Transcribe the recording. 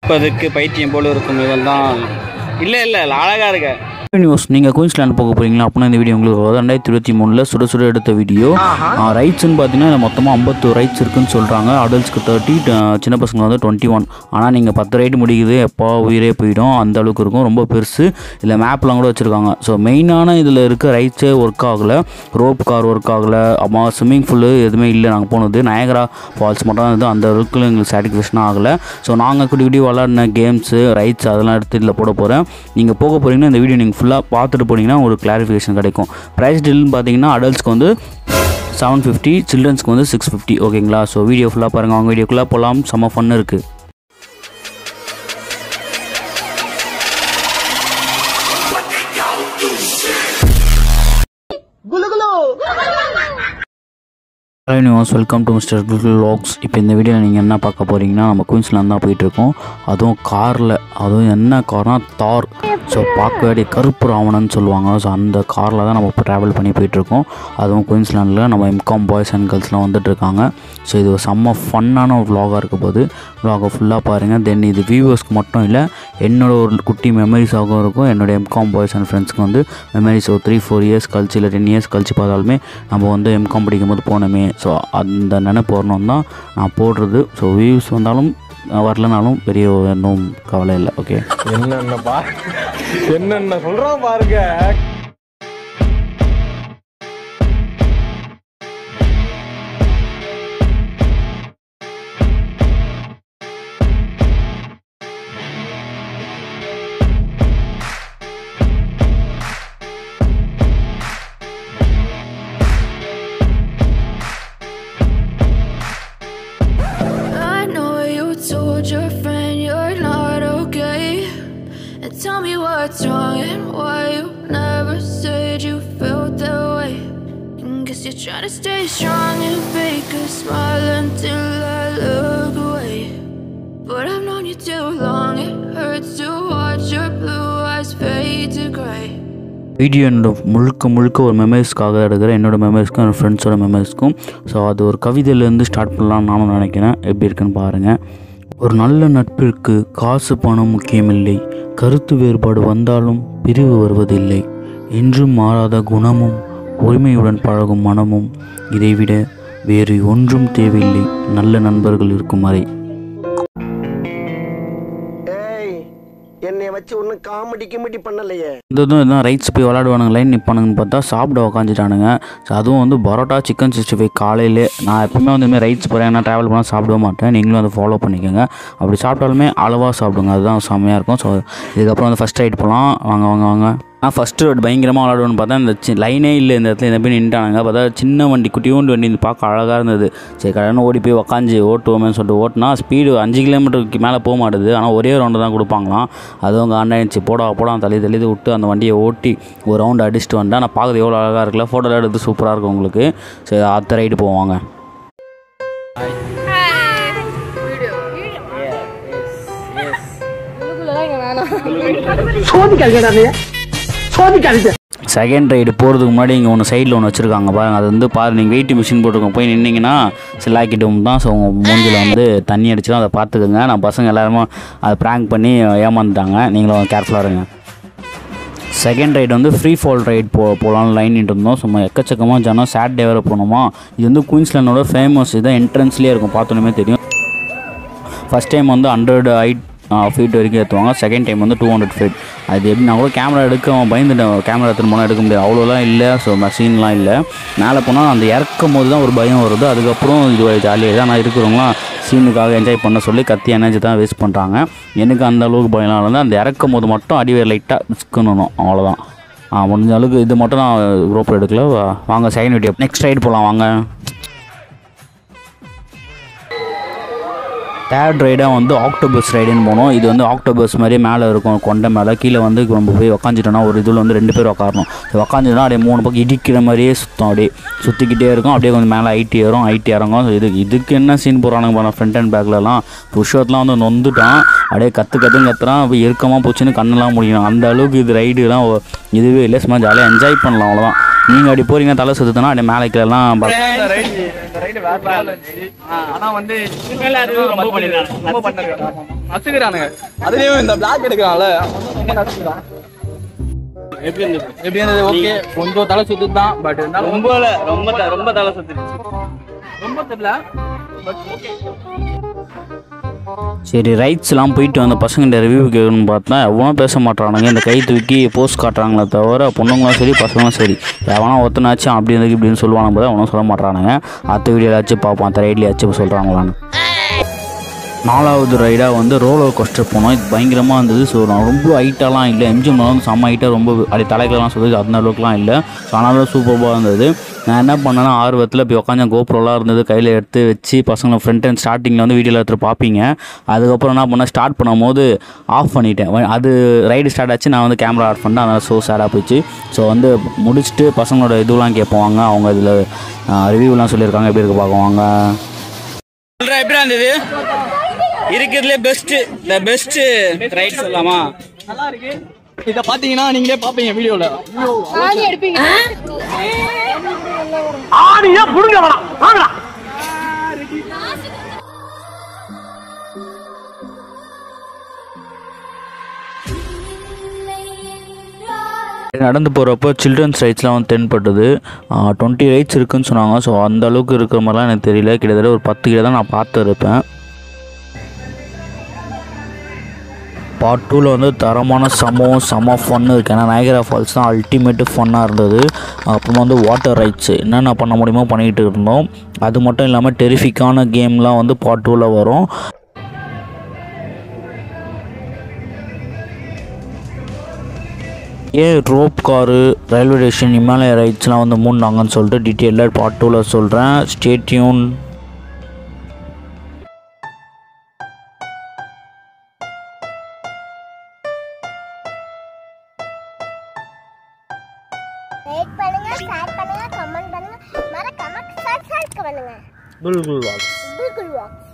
இப்போதைக்கு பைத்தியம் போல இருக்கும் இவள் தான் இல்லை இல்லை அழகாக இருக்க நியூஸ் நீங்கள் குயின்ஸ்லாண்ட் போக போகிறீங்களா அப்படின்னா இந்த வீடியோ உங்களுக்கு வரும். ரெண்டாயிரத்தி இருபத்தி மூணில் சுட சுட எடுத்த வீடியோ ரைட்ஸ்னு பார்த்தீங்கன்னா இதுல மொத்தமாக ஐம்பத்து ரைட்ஸ் இருக்குன்னு சொல்கிறாங்க அடல்ட்ஸ்க்கு தேர்ட்டி சின்ன பசங்க வந்து டுவெண்ட்டி ஒன் ஆனால் நீங்கள் பத்து ரைடு முடிக்குது எப்போ உயிரே போயிடும் அந்த அளவுக்கு இருக்கும் ரொம்ப பெருசு இதில் மேப்லாம் கூட வச்சுருக்காங்க ஸோ மெயினான இதில் இருக்க ரைட்ஸே ஒர்க் ஆகலை ரோப் கார் ஒர்க் ஆகலை அம்மா ஸ்விம்மிங் ஃபுல்லு எதுவுமே இல்லை நாங்கள் போனது நயகரா ஃபால்ஸ் மட்டும் தான் இது அந்த அளவுக்கு எங்களுக்கு சாட்டிஸ்ஃபேக்ஷன் ஆகலை ஸோ நாங்கள் குடி குடி விளாடின கேம்ஸு ரைட்ஸ் அதெல்லாம் எடுத்து இதில் போட போகிறேன் நீங்கள் போக போகிறீங்கன்னா இந்த வீடியோ நீங்கள் ஃபுல்லாக பார்த்துட்டு போனீங்கன்னா ஒரு கிளாரிஃபிகேஷன் கிடைக்கும் ப்ரைஸ் டீல்னு பார்த்தீங்கன்னா அடல்ட்ஸ்க்கு வந்து செவன் ஃபிஃப்டி சில்ட்ரன்ஸ்க்கு வந்து சிக்ஸ் ஃபிஃப்டி ஓகேங்களா ஸோ வீடியோ ஃபுல்லாக பாருங்கள் அவங்க வீடியோக்குள்ளே போகலாம் செம்ம ஃபன் இருக்குது hello news welcome to mister cool locks இப்போ இந்த வீடியோவில் நீங்கள் என்ன பார்க்க போகிறீங்கன்னா நம்ம குயின்ஸ்லாந்து தான் போயிட்டுருக்கோம் அதுவும் காரில் அதுவும் என்ன கார்னா தார் ஸோ பார்க்க வேண்டிய கருப்பு ராவணன் சொல்லுவாங்க ஸோ அந்த காரில் தான் நம்ம இப்போ ட்ராவல் பண்ணி போயிட்டுருக்கோம் அதுவும் குயின்ஸ்லாண்டில் நம்ம எம்காம் பாய்ஸ் அண்ட் கேர்ள்ஸ்லாம் வந்துட்டுருக்காங்க ஸோ இது ஒரு செம்ம ஃபன்னான ஒரு vlog-ஆ இருக்க போது vlog-அ ஃபுல்லாக பாருங்கள் தென் இது வியூவர்ஸ்க்கு மட்டும் இல்லை என்னோட ஒரு குட்டி மெமரிஸாகவும் இருக்கும் என்னோட எம்காம் பாய்ஸ் அண்ட் ஃப்ரெண்ட்ஸ்க்கு வந்து மெமரிஸ் ஒரு த்ரீ ஃபோர் இயர்ஸ் கழிச்சு இல்லை டென் இயர்ஸ் கழிச்சு பார்த்தாலுமே நம்ம வந்து எம்காம் படிக்கும்போது போனோமே ஸோ அந்த நினைப்பு வரணும் தான் நான் போடுறது ஸோ வியூஸ் வந்தாலும் அஹ், வரலனாலும் பெரிய ஒன்றும் கவலை இல்லை ஓகே என்னென்ன பா என்னென்ன சொல்றான் பாருங்க I know you told your friend you're not okay. And tell me what's wrong and why you never said you felt that way. And guess you're trying to stay strong and fake a smile until I look away. But I've known you too long, it hurts to watch your blue eyes fade to gray. Video என்னோட முழுக்க முழுக்க ஒரு மெமரிஸ்க்காக எடுக்கிற என்னோட மெமரிஸ்க்கும் என்னோட ஃப்ரெண்ட்ஸோட மெமரிஸ்க்கும் so அது ஒரு கவிதையிலேருந்து ஸ்டார்ட் பண்ணலாம்னு நானும் நினைக்கிறேன் எப்படி இருக்குன்னு பாருங்கள் ஒரு நல்ல நட்பிற்கு காசு பணம் முக்கியமில்லை கருத்து வேறுபாடு வந்தாலும் பிரிவு வருவதில்லை என்றும் மாறாத குணமும் உரிமையுடன் பழகும் மனமும் இதைவிட வேறு ஒன்றும் தேவையில்லை நல்ல நண்பர்கள் இருக்கும் வரை ஏய் என்னைய வச்சு ஒன்னும் காமெடி கிமெடி பண்ணலையே இந்த இதுவும் இதான் ரைட்ஸ் போய் விளாடுவானுங்க லைன் நிற்பானுங்கன்னு பார்த்தா சாப்பிட உக்காந்துட்டானுங்க ஸோ அதுவும் வந்து பரோட்டா சிக்கன் சிக்ஸ்டி ஃபைவ் காலையிலே நான் எப்பவுமே வந்து இந்த மாதிரி ரைட்ஸ் போகிறேன் நான் ட்ராவல் பண்ணால் சாப்பிட மாட்டேன் நீங்களும் அதை ஃபாலோ பண்ணிக்கோங்க அப்படி சாப்பிட்டாலுமே அளவாக சாப்பிடுங்க அதுதான் செம்மையாக இருக்கும் ஸோ இதுக்கப்புறம் வந்து ஃபஸ்ட் ரைட் போகலாம் வாங்க வாங்க வாங்க நான் ஃபஸ்ட்டு ரோடு பயங்கரமாக விளாடுவேன்னு பார்த்தா இந்த சி லைனே இல்லை இந்த இடத்துல இந்த போய் நின்ட்டானுங்க பார்த்தா சின்ன வண்டி குட்டியோண்டு வண்டி இந்த பார்க்க அழகாக இருந்தது சரி கடன்னு ஓடி போய் உக்காஞ்சி ஓட்டுவோமேன்னு சொல்லிட்டு ஓட்டினா ஸ்பீடு அஞ்சு கிலோமீட்டருக்கு மேலே போக மாட்டுது ஆனால் ஒரே ரவுண்டு தான் கொடுப்பாங்களாம் அதுவும் காண்டாயிடுச்சு போடா போடா தள்ளி தள்ளி விட்டு அந்த வண்டியை ஓட்டி ஒரு ரவுண்டு அடிச்சுட்டு வந்தேன் நான் பார்க்குறது எவ்வளோ அழகாக இருக்குல்ல ஃபோட்டோலாம் எடுத்து சூப்பராக இருக்கும் உங்களுக்கு சரி அடுத்த ரைடு போவாங்க செகண்ட் ரைடு போகிறதுக்கு முன்னாடி இங்கே ஒன்று சைடில் ஒன்று வச்சுருக்காங்க பாருங்கள் அது வந்து பாரு நீங்கள் வெயிட் மிஷின் போட்டிருக்கோம் போய் நின்னீங்கன்னா சிலாக்கிட்டும் தான் ஸோ உங்கள் மூஞ்சில் வந்து தண்ணி அடிச்சிடும் அதை பார்த்துக்கோங்க நான் பசங்க எல்லாருமே அதை ப்ராங்க் பண்ணி ஏமாந்துட்டாங்க நீங்களும் கேர்ஃபுல்லாக இருங்க செகண்ட் ரைடு வந்து ஃப்ரீ ஃபால் ரைட் போ போகலான்னு லைன் இருந்தோம் சும்மா எக்கச்சக்கமாக ஜனம் சாட்டர்டே வேறு போனோமா இது வந்து குயின்ஸ்லாண்டோட ஃபேமஸ் இதான் என்ட்ரன்ஸ்லேயே இருக்கும் பார்த்தோன்னே தெரியும் ஃபஸ்ட் டைம் வந்து ஹண்ட்ரட் ஹைட் ஃபீட் வரைக்கும் ஏற்றுவாங்க செகண்ட் டைம் வந்து டூ ஹண்ட்ரட் ஃபீட் அது எப்படி நான் கூட கேமரா எடுக்க அவன் பயந்துட்டேன் கேமரா எடுத்துன்னு போனால் எடுக்க முடியாது அவ்வளோலாம் இல்லை ஸோ மெஷின்லாம் இல்லை மேலே போனால் அந்த இறக்கும் போது தான் ஒரு பயம் வருது அதுக்கப்புறம் இது ஜாலியாக தான் நான் இருக்கிறவங்களாம் சீனுக்காக என்ஜாய் பண்ண சொல்லி கத்தி எனர்ஜி தான் வேஸ்ட் பண்ணுறாங்க எனக்கு அந்த அளவுக்கு பயம்லாம் இல்லை அந்த இறக்கும் போது மட்டும் அடிவேர் லைட்டாக மிஸ்கணும் அவ்வளோதான் ஆ, முடிஞ்ச அளவுக்கு இது மட்டும் நான் ரோப் எடுக்கல வா- வாங்க செகண்ட் வீடியோ நெக்ஸ்ட் ரைடு போகலாம் வாங்க தேர்ட் ரைடாக வந்து ஆக்டோபஸ் ரைடுன்னு போனோம் இது வந்து ஆக்டோபஸ் மாதிரியே மேலே இருக்கும் கொண்டை மேலே கீழே வந்து நம்ம போய் உக்காந்துட்டோம்னா ஒரு இதில் வந்து ரெண்டு பேர் உட்காரணும் உக்காந்துட்டோம்னா அப்படியே மூணு பக்கம் இடிக்கிற மாதிரியே சுத்தம் அப்படியே சுற்றிக்கிட்டே இருக்கும் அப்படியே கொஞ்சம் மேலே ஐடி ஏறும் ஐடி இறங்கும் இது இதுக்கு என்ன சீன் போடுறானுங்க பாருங்க ஃப்ரண்ட் அண்ட் பேக்லலாம் புஷ்வத்லாம் வந்து நொந்துட்டான் அப்படியே கற்று கற்றுன்னு கத்துறான் அப்படியே இறுக்கமாக போச்சுன்னு கண்ணெல்லாம் முடியணும் அந்த அளவுக்கு இது ரைடுலாம் இதுவே இல்லை சும்மா ஜாலியாக என்ஜாய் பண்ணலாம் அவ்வளோதான் நீங்கள் அப்படி போறீங்க தலை சுற்றுதுன்னா அப்படியே மேலே கீழெல்லாம் ப- ஆனா வந்து ரொம்ப பண்ணிருக்காங்க ரொம்ப பண்ணிருக்காங்க நசுக்கிறானுங்க அதுலயும் இந்த பிளாக் எடுக்கிறான்ல ரொம்ப நசுக்கிறான் எப்படி இருந்தது எப்படி இருந்தது ஓகே கொஞ்சம் தலை சுத்து தான் பட் இருந்தாலும் ரொம்ப ரொம்ப த- ரொம்ப தலை சுத்திருச்சு ரொம்ப தெரியல பட் ஓகே சரி ரைட்ஸ்லாம் போயிட்டு வந்த பசங்கிட்ட ரிவ்யூ கேட்கணும்னு பார்த்தா எவனோ பேச மாட்டானுங்க இந்த கை தூக்கி போஸ்ட் காட்டுறாங்களே தவிர பொண்ணுங்களும் சரி பசங்களும் சரி எவனா ஒத்தனாச்சும் அப்படி இருக்கு இப்படின்னு சொல்லுவானுங்க போது அவனும் சொல்ல மாட்டானுங்க அடுத்த வீடியோலாச்சும் பார்ப்போம் அந்த ரைட்லேயாச்சும் சொல்கிறாங்களான்னு நாலாவது ரைடாக வந்து ரோலர் கோஸ்டர் போனோம் இது பயங்கரமாக இருந்தது ஸோ நான் ரொம்ப ஹைட்டாலாம் இல்லை எம்ஜிஎம் வந்து செம்ம ஹைட்டாக ரொம்ப அப்படி தலைக்கெல்லாம் சொல்லுது அந்த அளவுக்குலாம் இல்லை ஸோ ஆனாலும் சூப்பராக இருந்தது நான் என்ன பண்ணேன்னா ஆர்வத்தில் போய் உட்காந்து கோப்ரோலாம் இருந்தது கையில் எடுத்து வச்சு பசங்களை ஃப்ரண்ட் அண்ட் ஸ்டார்டிங்கில் வந்து வீடியோவில் எடுத்து பார்ப்பீங்க அதுக்கப்புறம் என்ன பண்ணேன் ஸ்டார்ட் பண்ணும்போது ஆஃப் பண்ணிட்டேன் வ- அது ரைடு ஸ்டார்ட் ஆச்சு நான் வந்து கேமரா ஆஃப் பண்ணிட்டேன் அதனால் ஸோ சேடாக போச்சு ஸோ வந்து முடிச்சுட்டு பசங்களோட இதுலாம் கேட்போம் வாங்க அவங்க இதில் ரிவ்யூலாம் சொல்லியிருக்காங்க எப்படி இருக்கு பார்க்குவாங்க சொல்றா எப்படி இருந்தது இருக்கிறதுலே பெஸ்ட் த பெஸ்ட் ரைட் சொல்லலாமா நல்லா இருக்கு இத பாத்தீங்கன்னா நீங்களே பாப்பீங்க வீடியோல நடந்து போகிறப்போ சில்ட்ரன்ஸ் ரைட்ஸ்லாம் வந்து தென்பட்டது டுவெண்ட்டி ரைட்ஸ் இருக்குன்னு சொன்னாங்க ஸோ அந்த அளவுக்கு இருக்கிற மாதிரிலாம் எனக்கு தெரியல கிட்டத்தட்ட ஒரு பத்து கிட்ட தான் நான் பார்த்துருப்பேன் பார்ட் டூவில் வந்து தரமான சம்பவம் செம ஃபன்னு இருக்குது ஏன்னா நயகரா ஃபால்ஸ் தான் அல்டிமேட்டு ஃபன்னாக இருந்தது அப்புறமா வந்து வாட்டர் ரைட்ஸ் என்னென்ன பண்ண முடியுமோ பண்ணிக்கிட்டு இருந்தோம் அது மட்டும் இல்லாமல் டெரிஃபிக்கான கேம்லாம் வந்து பார்ட் டூவில் வரும் ஏன் rope car railway station Himalaya ரைட்ஸ்லாம் வந்து மூடினாங்கன்னு சொல்லிட்டு டீட்டெயிலாக பார்ட் டூவில் சொல்கிறேன் ஸ்டேட்யூன் லைக் பண்ணுங்க ஷேர் பண்ணுங்க கமெண்ட் பண்ணுங்க மறக்காம சப்ஸ்கிரைப் பண்ணுங்க குல்குல் வாக்ஸ் கூகுள் வாக்ஸ்